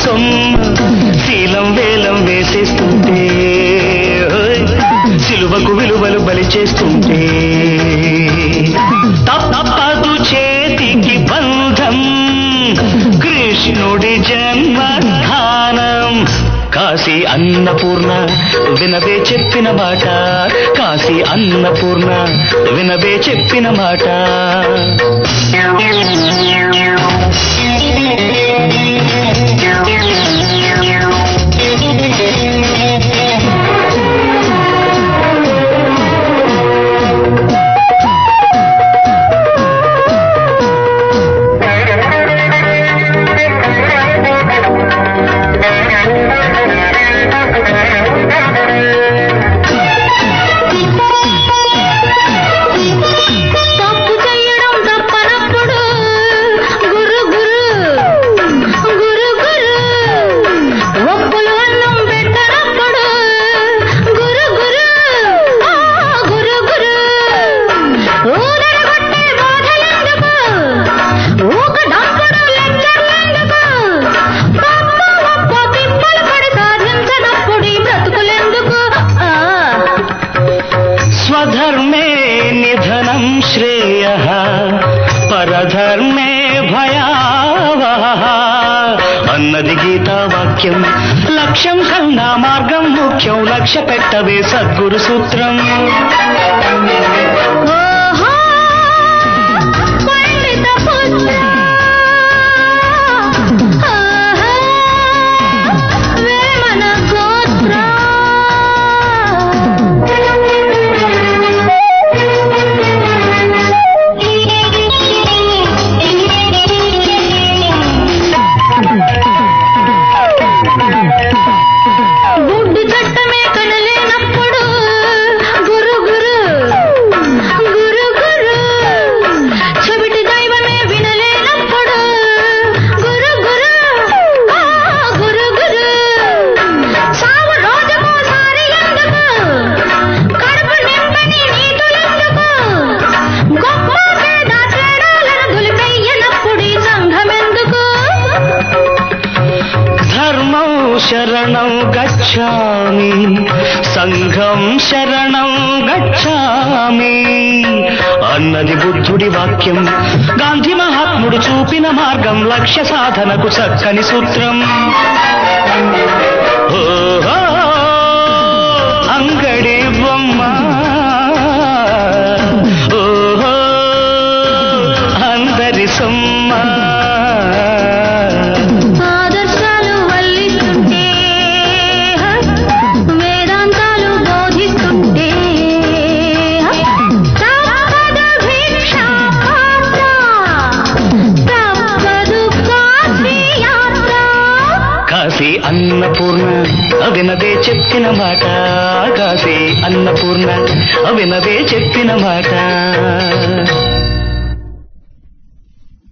సొమ్ము శీలం వేలం వేసేస్తుంటే ఓయ్, సిలువకు విలువలు బలి చేస్తుంటే తప్పదు చేతికి బంధం కృష్ణుడి జన్మస్థానం కాశీ అన్నపూర్ణ వినవే చెప్పిన మాట కాశీ అన్నపూర్ణ వినవే చెప్పిన మాట తప్పు చేయడం తప్పనప్పుడు గురు గురు గురు గురు ఒప్పులు అన్నం పెట్టనప్పుడు గురు గురు ఆ, గురు గురు ఊదరగొట్టే బాధలెందుకు ఊక డంపుడు లెక్కర్లెందుకు పప్పు ఒప్పు తిప్పలు పడి సాధించనప్పుడు ఈ బ్రతుకులెందుకు ఆ స్వధర్మే నిధనం శ్రేయ పరధర్మే భయావహ అన్నది గీతా వాక్యం లక్ష్యం కన్నా మార్గం ముఖ్యం లక్ష్య పెట్టవే సద్గురు సూత్రం ఓహో పండిత పుత్ర ఆహా వేమన గోత్ర గుడ్డు చట్టమే కనలేనప్పుడు గురు గురు గురు గురు చెవిటి దైవమే వినలేనప్పుడు గురు గురు ఆ, గురు గురు సావు రోజుకో సారి ఎందుకు కడుపు నింపని నీతులెందుకు గొప్ప పేద తేడాలను దులిపెయ్యనప్పుడు ఈ సంఘమెందుకు ధర్మం శరణం గచ్చామి సంఘం శరణం గచ్చామి అన్నది బుద్ధుడి వాక్యం గాంధీ మహాత్ముడు చూపిన మార్గం లక్ష్య సాధనకు చక్కని సూత్రం ఓహో అంగడి బొమ్మ ఓహో అందరి సొమ్మ ఆదర్శాలు వల్లిస్తుంటే వేదాంతాలు బోధిస్తుంటే తప్పదు భిక్షా పాత్ర తప్పదు కాశీ యాత్ర కాశీ అన్నపూర్ణ అవినదే చెప్పిన మాట కాశీ అన్నపూర్ణ అవినదే చెప్పిన మాట